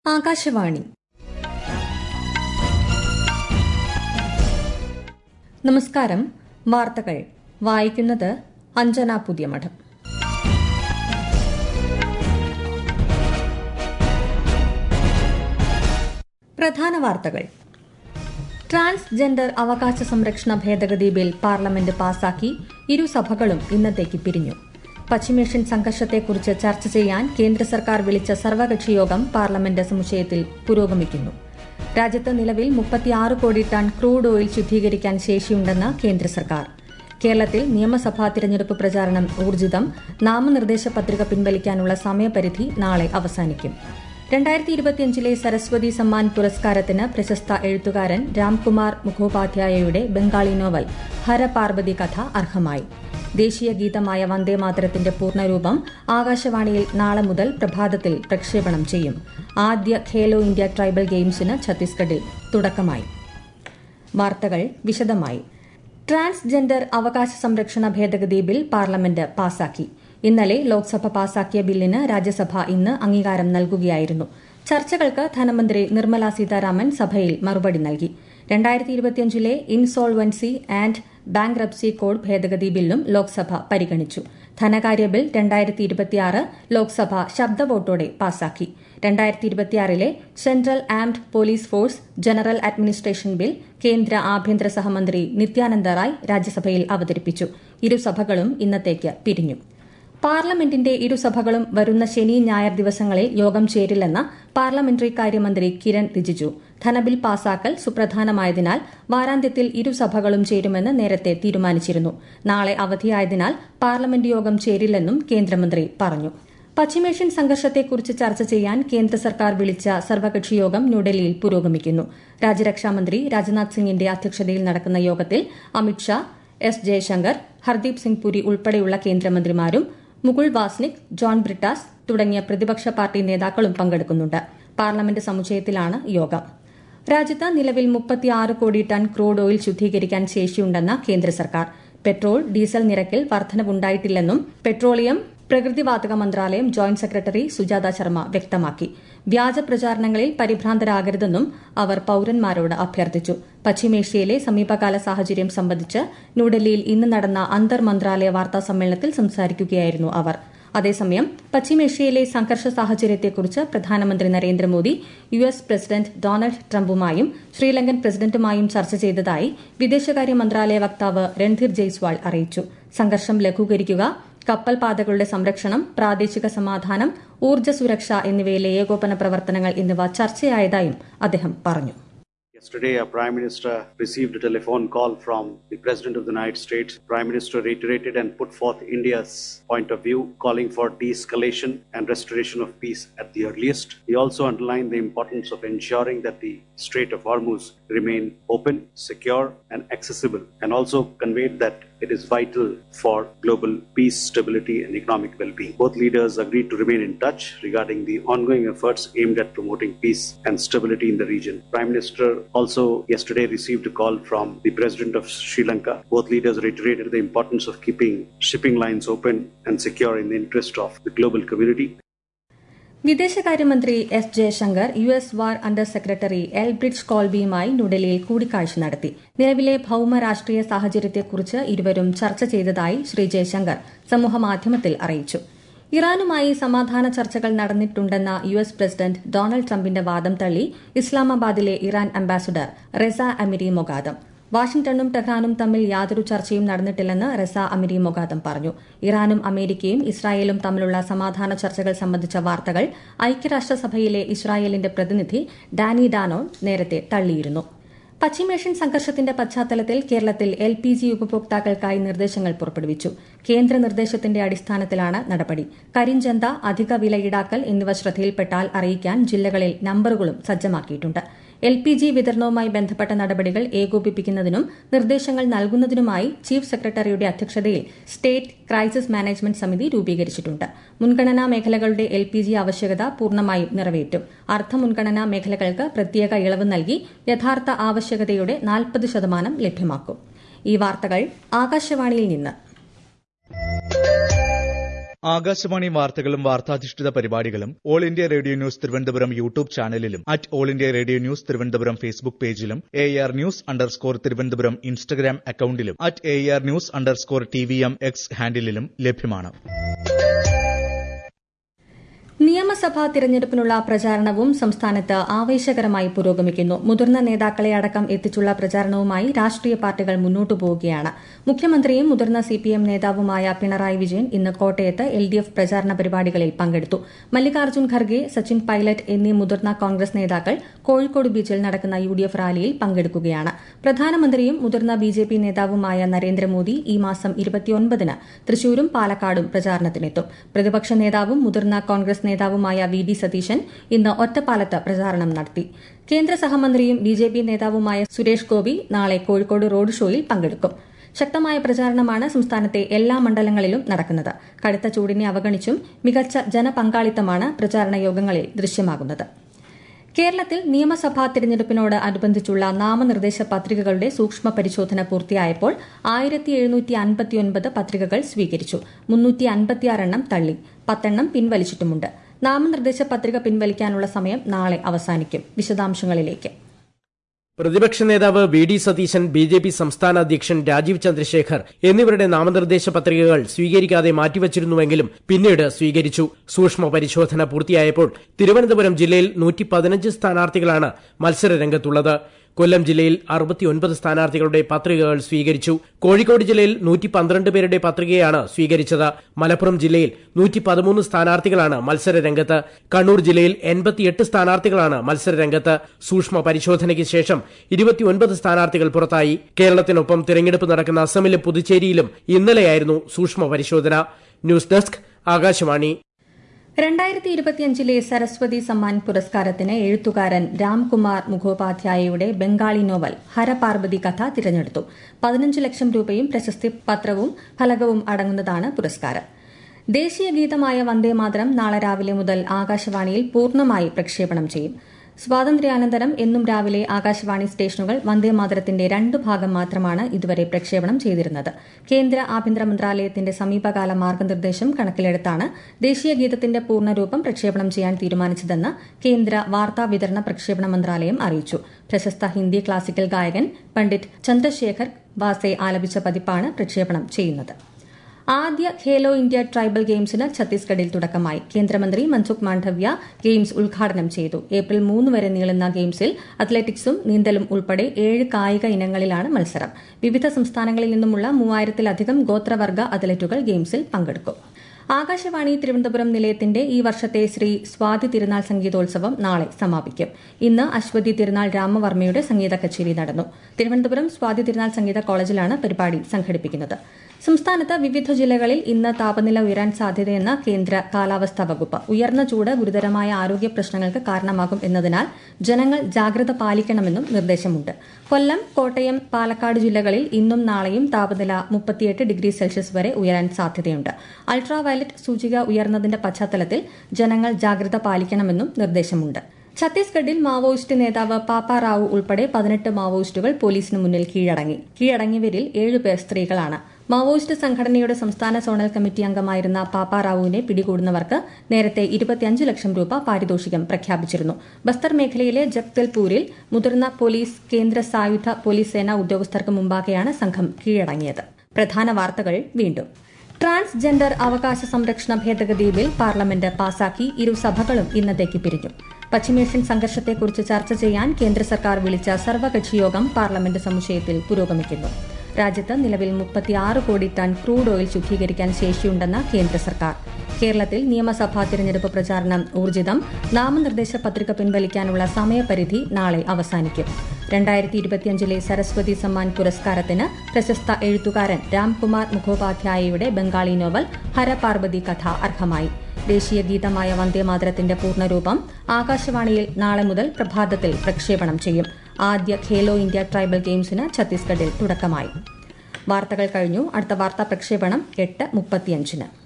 ആകാശവാണി നമസ്കാരം വാർത്തകൾ വായിക്കുന്നത് അഞ്ജന പുതിയമഠം പ്രധാന വാർത്തകൾ ട്രാൻസ്ജെൻഡർ അവകാശ സംരക്ഷണ ഭേദഗതി ബിൽ പാർലമെന്റ് പാസാക്കി ഇരുസഭകളും ഇന്നത്തേക്ക് പിരിഞ്ഞു പശ്ചിമേഷ്യൻ സംഘർഷത്തെക്കുറിച്ച് ചർച്ച ചെയ്യാൻ കേന്ദ്ര സർക്കാർ വിളിച്ച സർവകക്ഷി യോഗം പാർലമെന്റ് സമുച്ചയത്തിൽ പുരോഗമിക്കുന്നു രാജ്യത്ത് നിലവിൽ മുപ്പത്തിയാറ് കോടി ടൺ ക്രൂഡ് ഓയിൽ ശുദ്ധീകരിക്കാൻ ശേഷിയുണ്ടെന്ന് കേന്ദ്ര സർക്കാർ കേരളത്തിൽ നിയമസഭാ തിരഞ്ഞെടുപ്പ് പ്രചാരണം ഊർജിതം നാമനിർദ്ദേശ പത്രിക പിൻവലിക്കാനുള്ള സമയപരിധി നാളെ അവസാനിക്കും രണ്ടായിരത്തി ഇരുപത്തിയഞ്ചിലെ സരസ്വതി സമ്മാൻ പുരസ്കാരത്തിന് പ്രശസ്ത എഴുത്തുകാരൻ രാംകുമാർ മുഖോപാധ്യായയുടെ ബംഗാളി നോവൽ ഹരപാർവതി കഥ അർഹമായി ദേശീയ ഗീതമായ വന്ദേമാതരത്തിന്റെ പൂർണ്ണരൂപം ആകാശവാണിയിൽ നാളെ മുതൽ പ്രഭാതത്തിൽ പ്രക്ഷേപണം ചെയ്യും ആദ്യ ഖേലോ ഇന്ത്യ ട്രൈബൽ ഗെയിംസിന് ഛത്തീസ്ഗഡിൽ തുടക്കമായി വാർത്തകൾ വിശദമായി ട്രാൻസ്ജെൻഡർ അവകാശ സംരക്ഷണ ഭേദഗതി ബിൽ പാർലമെന്റ് പാസാക്കി ഇന്നലെ ലോക്സഭ പാസാക്കിയ ബില്ലിന് രാജ്യസഭ ഇന്ന് അംഗീകാരം നൽകുകയായിരുന്നു ചർച്ചകൾക്ക് ധനമന്ത്രി നിർമ്മല സീതാരാമൻ സഭയിൽ മറുപടി നൽകി രണ്ടായിരത്തി ഇരുപത്തിയഞ്ചിലെ ഇൻസോൾവൻസി ആൻഡ് ബാങ്ക്റപ്സി കോഡ് ഭേദഗതി ബില്ലും ലോക്സഭ പരിഗണിച്ചു ധനകാര്യ ബിൽ രണ്ടായിരത്തി ഇരുപത്തിയാറ് ലോക്സഭ ശബ്ദവോട്ടോടെ പാസാക്കി രണ്ടായിരത്തി ഇരുപത്തിയാറിലെ central armed police force general administration bill കേന്ദ്ര ആഭ്യന്തര സഹമന്ത്രി നിത്യാനന്ദ റായ് രാജ്യസഭയിൽ അവതരിപ്പിച്ചു ഇരുസഭകളും ഇന്നത്തേക്ക് പിരിഞ്ഞു പാർലമെന്റിന്റെ ഇരുസഭകളും വരുന്ന ശനി ഞായർ ദിവസങ്ങളിൽ യോഗം ചേരില്ലെന്ന് പാർലമെന്ററി കാര്യമന്ത്രി കിരൺ റിജിജു ധനബിൽ പാസാക്കൽ സുപ്രധാനമായതിനാൽ വാരാന്ത്യത്തിൽ ഇരുസഭകളും ചേരുമെന്ന് നേരത്തെ തീരുമാനിച്ചിരുന്നു നാളെ അവധിയായതിനാൽ പാർലമെന്റ് യോഗം ചേരില്ലെന്നും കേന്ദ്രമന്ത്രി പറഞ്ഞു പശ്ചിമേഷ്യൻ സംഘർഷത്തെക്കുറിച്ച് ചർച്ച ചെയ്യാൻ കേന്ദ്ര സർക്കാർ വിളിച്ച സർവകക്ഷി യോഗം ന്യൂഡൽഹിയിൽ പുരോഗമിക്കുന്നു രാജ്യരക്ഷാമന്ത്രി രാജ്നാഥ് സിംഗിന്റെ അധ്യക്ഷതയിൽ നടക്കുന്ന യോഗത്തിൽ അമിത്ഷാ എസ് ജയശങ്കർ ഹർദീപ് സിംഗ് പുരി ഉൾപ്പെടെയുള്ള കേന്ദ്രമന്ത്രിമാരും മുകുൾ വാസ്നിക് ജോൺ ബ്രിട്ടാസ് തുടങ്ങിയ പ്രതിപക്ഷ പാർട്ടി നേതാക്കളും പങ്കെടുക്കുന്നുണ്ട് പാർലമെന്റ് സമുച്ചയത്തിലാണ് യോഗം രാജ്യത്ത് നിലവിൽ മുപ്പത്തിയാറ് കോടി ടൺ ക്രൂഡ് ഓയിൽ ശുദ്ധീകരിക്കാൻ ശേഷിയുണ്ടെന്ന് കേന്ദ്ര സർക്കാർ പെട്രോൾ ഡീസൽ നിരക്കിൽ വർധനവുണ്ടായിട്ടില്ലെന്നും പെട്രോളിയം പ്രകൃതിവാതക മന്ത്രാലയം ജോയിന്റ് സെക്രട്ടറി സുജാത ശർമ്മ വ്യക്തമാക്കി വ്യാജ പ്രചാരണങ്ങളിൽ പരിഭ്രാന്തരാകരുതെന്നും അവർ പൌരന്മാരോട് അഭ്യർത്ഥിച്ചു പശ്ചിമേഷ്യയിലെ സമീപകാല സാഹചര്യം സംബന്ധിച്ച് ന്യൂഡൽഹിയിൽ ഇന്ന് നടന്ന അന്തർ മന്ത്രാലയ വാർത്താ സമ്മേളനത്തിൽ സംസാരിക്കുകയായിരുന്നു അവർ അതേസമയം പശ്ചിമേഷ്യയിലെ സംഘർഷ സാഹചര്യത്തെക്കുറിച്ച് പ്രധാനമന്ത്രി Narendra Modi U S president Donald ട്രംപുമായും ശ്രീലങ്കൻ പ്രസിഡന്റുമായും ചർച്ച ചെയ്തതായി വിദേശകാര്യ മന്ത്രാലയ വക്താവ് രൺധീർ ജയ്സ്വാൾ അറിയിച്ചു സംഘർഷം ലഘൂകരിക്കുക കപ്പൽ പാതകളുടെ സംരക്ഷണം പ്രാദേശിക സമാധാനം ഊർജ്ജ സുരക്ഷ എന്നിവയിലെ ഏകോപന പ്രവർത്തനങ്ങൾ എന്നിവ ചർച്ചയായതായും അദ്ദേഹം പറഞ്ഞു Yesterday, our Prime Minister received a telephone call from the President of the United States. Prime Minister reiterated and put forth India's point of view, calling for de escalation and restoration of peace at the earliest. He also underlined the importance of ensuring that the Strait of Hormuz remain open, secure, and accessible, and also conveyed that it is vital for global peace, stability, and economic well being. Both leaders agreed to remain in touch regarding the ongoing efforts aimed at promoting peace and stability in the region. Prime Minister also yesterday received a call from the President of Sri Lanka. Both leaders reiterated the importance of keeping shipping lines open and secure in the interest of the global community. വിദേശകാര്യമന്ത്രി S Jaishankar U S war under secretary Elbridge കോൾബിയുമായി ന്യൂഡൽഹിയിൽ കൂടിക്കാഴ്ച നടത്തി നിലവിലെ ഭൌമ രാഷ്ട്രീയ സാഹചര്യത്തെക്കുറിച്ച് ഇരുവരും ചർച്ച ചെയ്തതായി ശ്രീ ജയശങ്കർ സമൂഹമാധ്യമത്തിൽ അറിയിച്ചു ഇറാനുമായി സമാധാന ചർച്ചകൾ നടന്നിട്ടുണ്ടെന്ന യു എസ് പ്രസിഡന്റ് ഡൊണാൾഡ് ട്രംപിന്റെ വാദം തള്ളി ഇസ്ലാമാബാദിലെ Iran ambassador Reza Amiri Moghadam വാഷിംഗ്ടണും ടെഹ്റാനും തമ്മിൽ യാതൊരു ചർച്ചയും നടന്നിട്ടില്ലെന്ന് റെസ അമിരി മൊഗാദം പറഞ്ഞു ഇറാനും അമേരിക്കയും ഇസ്രായേലും തമ്മിലുള്ള സമാധാന ചർച്ചകൾ സംബന്ധിച്ച വാർത്തകൾ ഐക്യരാഷ്ട്രസഭയിലെ ഇസ്രായേലിന്റെ പ്രതിനിധി ഡാനി ഡാനോൺ നേരത്തെ തള്ളിയിരുന്നു പശ്ചിമേഷ്യൻ സംഘർഷത്തിന്റെ പശ്ചാത്തലത്തിൽ കേരളത്തിൽ എൽ പി ജി ഉപഭോക്താക്കൾക്കായി നിർദ്ദേശങ്ങൾ പുറപ്പെടുവിച്ചു കേന്ദ്ര നിർദ്ദേശത്തിന്റെ അടിസ്ഥാനത്തിലാണ് നടപടി കരിഞ്ചന്ത അധിക വില ഈടാക്കൽ എന്നിവ ശ്രദ്ധയിൽപ്പെട്ടാൽ അറിയിക്കാൻ ജില്ലകളിൽ നമ്പറുകളും സജ്ജമാക്കിയിട്ടുണ്ട് എൽ പി ജി വിതരണവുമായി ബന്ധപ്പെട്ട നടപടികൾ ഏകോപിപ്പിക്കുന്നതിനും നിർദ്ദേശങ്ങൾ നൽകുന്നതിനുമായി ചീഫ് സെക്രട്ടറിയുടെ അധ്യക്ഷതയിൽ സ്റ്റേറ്റ് ക്രൈസിസ് മാനേജ്മെന്റ് സമിതി രൂപീകരിച്ചിട്ടുണ്ട് മുൻഗണനാ മേഖലകളുടെ എൽ പി ജി ആവശ്യകത പൂർണ്ണമായും നിറവേറ്റും അർദ്ധ മുൻഗണനാ മേഖലകൾക്ക് പ്രത്യേക ഇളവ് നൽകി യഥാർത്ഥ ആവശ്യകതയുടെ നാൽപ്പത് ശതമാനം ലഭ്യമാക്കും ഈ വാർത്തകൾ ആകാശവാണിയിൽ നിന്ന് ആകാശവാണി വാർത്തകളും വാർത്താധിഷ്ഠിത പരിപാടികളും all India radio news Thiruvananthapuram YouTube ചാനലിലും at all India radio news Thiruvananthapuram Facebook പേജിലും A R news underscore Thiruvananthapuram Instagram അക്കൌണ്ടിലും at A R news underscore T V M X ഹാൻഡിലും ലഭ്യമാണ് നിയമസഭാ തിരഞ്ഞെടുപ്പിനുള്ള പ്രചാരണവും സംസ്ഥാനത്ത് ആവേശകരമായി പുരോഗമിക്കുന്നു മുതിർന്ന നേതാക്കളെ അടക്കം എത്തിച്ചുള്ള പ്രചാരണവുമായി രാഷ്ട്രീയ പാർട്ടികൾ മുന്നോട്ടു പോവുകയാണ് മുഖ്യമന്ത്രിയും മുതിർന്ന സിപിഎം നേതാവുമായ പിണറായി വിജയൻ ഇന്ന് കോട്ടയത്ത് എൽ ഡി എഫ് പ്രചാരണ പരിപാടികളിൽ പങ്കെടുത്തു മല്ലികാർജ്ജുൻ ഖർഗെ സച്ചിൻ പൈലറ്റ് എന്നീ മുതിർന്ന കോൺഗ്രസ് നേതാക്കൾ കോഴിക്കോട് ബീച്ചിൽ നടക്കുന്ന യു ഡി എഫ് റാലിയിൽ പങ്കെടുക്കുകയാണ് പ്രധാനമന്ത്രിയും മുതിർന്ന ബി ജെ പി നേതാവുമായ നരേന്ദ്രമോദി ഈ മാസം ഇരുപത്തിയൊൻപതിന് തൃശൂരും പാലക്കാടും പ്രചാരണത്തിനെത്തും പ്രതിപക്ഷ നേതാവും മുതിർന്ന കോൺഗ്രസ് നേതാവുമായ വി ഡി സതീശൻ ഇന്ന് ഒറ്റപ്പാലത്ത് പ്രചാരണം നടത്തി കേന്ദ്ര സഹമന്ത്രിയും ബി ജെ പി നേതാവുമായ സുരേഷ് ഗോപി നാളെ കോഴിക്കോട് റോഡ് ഷോയിൽ പങ്കെടുക്കും ശക്തമായ പ്രചാരണമാണ് സംസ്ഥാനത്തെ എല്ലാ മണ്ഡലങ്ങളിലും നടക്കുന്നത് കടുത്ത ചൂടിനെ അവഗണിച്ചും മികച്ച ജനപങ്കാളിത്തമാണ് പ്രചാരണ യോഗങ്ങളിൽ ദൃശ്യമാകുന്നത് കേരളത്തിൽ നിയമസഭാ തിരഞ്ഞെടുപ്പിനോട് അനുബന്ധിച്ചുള്ള നാമനിർദ്ദേശ പത്രികകളുടെ സൂക്ഷ്മ പരിശോധന പൂർത്തിയായപ്പോൾ ആയിരത്തി എഴുന്നൂറ്റി അൻപത്തിയൊൻപത് പത്രികകൾ സ്വീകരിച്ചു മുന്നൂറ്റി അൻപത്തിയാറെണ്ണം തള്ളി പത്തെണ്ണം പിൻവലിച്ചിട്ടുമുണ്ട് നാമനിർദ്ദേശ പത്രിക പിൻവലിക്കാനുള്ള സമയം നാളെ അവസാനിക്കും വിശദാംശങ്ങളിലേക്ക് പ്രതിപക്ഷ നേതാവ് V D Satheesan B J P സംസ്ഥാന അധ്യക്ഷൻ രാജീവ് ചന്ദ്രശേഖർ എന്നിവരുടെ നാമനിർദ്ദേശ പത്രികകൾ സ്വീകരിക്കാതെ മാറ്റിവച്ചിരുന്നുവെങ്കിലും പിന്നീട് സ്വീകരിച്ചു സൂക്ഷ്മ പരിശോധന പൂർത്തിയായപ്പോൾ തിരുവനന്തപുരം ജില്ലയിൽ നൂറ്റി പതിനഞ്ച് സ്ഥാനാർത്ഥികളാണ് മത്സരരംഗത്തുള്ളത് കൊല്ലം ജില്ലയിൽ അറുപത്തിയൊൻപത് സ്ഥാനാർത്ഥികളുടെ പത്രികകൾ സ്വീകരിച്ചു കോഴിക്കോട് ജില്ലയിൽ നൂറ്റി പന്ത്രണ്ട് പേരുടെ പത്രികയാണ് സ്വീകരിച്ചത് മലപ്പുറം ജില്ലയിൽ നൂറ്റി പതിമൂന്ന് സ്ഥാനാർത്ഥികളാണ് മത്സരരംഗത്ത് കണ്ണൂർ ജില്ലയിൽ എൺപത്തിയെട്ട് സ്ഥാനാർത്ഥികളാണ് മത്സരരംഗത്ത് സൂക്ഷ്മ പരിശോധനയ്ക്ക് ശേഷം ഇരുപത്തിയൊൻപത് സ്ഥാനാർത്ഥികൾ പുറത്തായി കേരളത്തിനൊപ്പം തിരഞ്ഞെടുപ്പ് നടക്കുന്ന അസമിലും പുതുച്ചേരിയിലും ഇന്നലെയായിരുന്നു സൂക്ഷ്മ പരിശോധന ന്യൂസ് ഡെസ്ക് ആകാശവാണി രണ്ടായിരത്തി ഇരുപത്തിയഞ്ചിലെ സരസ്വതി സമ്മാൻ പുരസ്കാരത്തിന് എഴുത്തുകാരൻ രാംകുമാർ മുഖോപാധ്യായയുടെ ബംഗാളി നോവൽ ഹരപാർവതി കഥ തിരഞ്ഞെടുത്തു പതിനഞ്ച് ലക്ഷം രൂപയും പ്രശസ്തി പത്രവും ഫലകവും അടങ്ങുന്നതാണ് പുരസ്കാരം ദേശീയ ഗീതമായ വന്ദേമാതരം നാളെ രാവിലെ മുതൽ ആകാശവാണിയിൽ പൂർണ്ണമായി പ്രക്ഷേപണം ചെയ്യും സ്വാതന്ത്ര്യാനന്തരം എന്നും രാവിലെ ആകാശവാണി സ്റ്റേഷനുകൾ വന്ദേമാതരത്തിന്റെ രണ്ടു ഭാഗം മാത്രമാണ് ഇതുവരെ പ്രക്ഷേപണം ചെയ്തിരുന്നത് കേന്ദ്ര ആഭ്യന്തര മന്ത്രാലയത്തിന്റെ സമീപകാല മാർഗനിർദ്ദേശം കണക്കിലെടുത്താണ് ദേശീയ ഗീതത്തിന്റെ പൂർണ്ണരൂപം പ്രക്ഷേപണം ചെയ്യാൻ തീരുമാനിച്ചതെന്ന് കേന്ദ്ര വാർത്താ വിതരണ പ്രക്ഷേപണ മന്ത്രാലയം അറിയിച്ചു പ്രശസ്ത ഹിന്ദി ക്ലാസിക്കൽ ഗായകൻ പണ്ഡിറ്റ് ചന്ദ്രശേഖർ വാസെ ആലപിച്ച പതിപ്പാണ് പ്രക്ഷേപണം ചെയ്യുന്നത് ആദ്യ ഖേലോ ഇന്ത്യ ട്രൈബൽ ഗെയിംസിന് ഛത്തീസ്ഗഡിൽ തുടക്കമായി കേന്ദ്രമന്ത്രി മൻസുഖ് മാണ്ഡവ്യ ഗെയിംസ് ഉദ്ഘാടനം ചെയ്തു ഏപ്രിൽ മൂന്ന് വരെ നീളുന്ന ഗെയിംസിൽ അത്ലറ്റിക്സും നീന്തലും ഉൾപ്പെടെ ഏഴ് കായിക ഇനങ്ങളിലാണ് മത്സരം വിവിധ സംസ്ഥാനങ്ങളിൽ നിന്നുമുള്ള മൂവായിരത്തിലധികം ഗോത്രവർഗ അത്ലറ്റുകൾ ഗെയിംസിൽ പങ്കെടുക്കും ആകാശവാണി തിരുവനന്തപുരം നിലയത്തിന്റെ ഈ വർഷത്തെ ശ്രീ സ്വാതി തിരുനാൾ സംഗീതോത്സവം നാളെ സമാപിക്കും ഇന്ന് അശ്വതി തിരുനാൾ രാമവർമ്മയുടെ സംഗീത കച്ചേരി നടന്നു തിരുവനന്തപുരം സ്വാതി തിരുനാൾ സംഗീത കോളേജിലാണ് പരിപാടി സംഘടിപ്പിക്കുന്നത് സംസ്ഥാനത്ത് വിവിധ ജില്ലകളിൽ ഇന്ന് താപനില ഉയരാൻ സാധ്യതയെന്ന് കേന്ദ്ര കാലാവസ്ഥാ വകുപ്പ് ഉയർന്ന ചൂട് ഗുരുതരമായ ആരോഗ്യ പ്രശ്നങ്ങൾക്ക് കാരണമാകും എന്നതിനാൽ ജനങ്ങൾ ജാഗ്രത പാലിക്കണമെന്നും നിർദ്ദേശമുണ്ട് കൊല്ലം കോട്ടയം പാലക്കാട് ജില്ലകളിൽ ഇന്നും നാളെയും താപനില മുപ്പത്തിയെട്ട് ഡിഗ്രി സെൽഷ്യസ് വരെ ഉയരാൻ സാധ്യതയുണ്ട് അൾട്രാ വയലറ്റ് സൂചിക ഉയർന്നതിന്റെ പശ്ചാത്തലത്തിൽ ജനങ്ങൾ ജാഗ്രത പാലിക്കണമെന്നും നിർദ്ദേശമുണ്ട് ഛത്തീസ്ഗഡിൽ മാവോയിസ്റ്റ് നേതാവ് പാപ്പ റാവു ഉൾപ്പെടെ പതിനെട്ട് മാവോയിസ്റ്റുകൾ പോലീസിന് മുന്നിൽ കീഴടങ്ങി കീഴടങ്ങിയവരിൽ ഏഴുപേർ സ്ത്രീകളാണ് മാവോയിസ്റ്റ് സംഘടനയുടെ സംസ്ഥാന സോണൽ കമ്മിറ്റി അംഗമായിരുന്ന പാപ്പ റാവുവിനെ പിടികൂടുന്നവർക്ക് നേരത്തെ ഇരുപത്തിയഞ്ച് ലക്ഷം രൂപ പാരിതോഷികം പ്രഖ്യാപിച്ചിരുന്നു ബസ്തർ മേഖലയിലെ ജഗ്ദൽപൂരിൽ മുതിർന്ന പോലീസ് കേന്ദ്ര സായുധ പോലീസ് സേനാ ഉദ്യോഗസ്ഥർക്ക് മുമ്പാകെയാണ് സംഘം കീഴടങ്ങിയത് പ്രധാന വാർത്തകൾ വീണ്ടും ട്രാൻസ്ജെൻഡർ അവകാശ സംരക്ഷണ ഭേദഗതി ബിൽ പാർലമെന്റ് പാസാക്കി ഇരുസഭകളും ഇന്നത്തേക്ക് പിരിഞ്ഞു പശ്ചിമേഷ്യൻ സംഘർഷത്തെക്കുറിച്ച് ചർച്ച ചെയ്യാൻ കേന്ദ്ര സർക്കാർ വിളിച്ച സർവകക്ഷി യോഗം പാർലമെന്റ് സമുച്ചയത്തിൽ പുരോഗമിക്കുന്നു രാജ്യത്ത് നിലവിൽ മുപ്പത്തിയാറ് കോടി ടൺ ക്രൂഡ് ഓയിൽ ശുദ്ധീകരിക്കാൻ ശേഷിയുണ്ടെന്ന് കേന്ദ്ര സർക്കാർ കേരളത്തിൽ നിയമസഭാ തിരഞ്ഞെടുപ്പ് പ്രചാരണം ഊർജിതം നാമനിർദ്ദേശ പത്രിക പിൻവലിക്കാനുള്ള സമയപരിധി നാളെ അവസാനിക്കും രണ്ടായിരത്തി ഇരുപത്തിയഞ്ചിലെ സരസ്വതി സമ്മാൻ പുരസ്കാരത്തിന് പ്രശസ്ത എഴുത്തുകാരൻ രാംകുമാർ മുഖോപാധ്യായയുടെ ബംഗാളി നോവൽ ഹരപാർവതി കഥ അർഹമായി ദേശീയ ഗീതമായ വന്ദേമാതരത്തിന്റെ പൂർണ്ണരൂപം ആകാശവാണിയിൽ നാളെ മുതൽ പ്രഭാതത്തിൽ പ്രക്ഷേപണം ചെയ്യും ആദ്യ ഖേലോ ഇന്ത്യ ട്രൈബൽ ഗെയിംസിന് ഛത്തീസ്ഗഡിൽ തുടക്കമായി വാർത്തകൾ കഴിഞ്ഞു അടുത്ത വാർത്താ പ്രക്ഷേപണം എട്ട് മുപ്പത്തിയഞ്ചിന്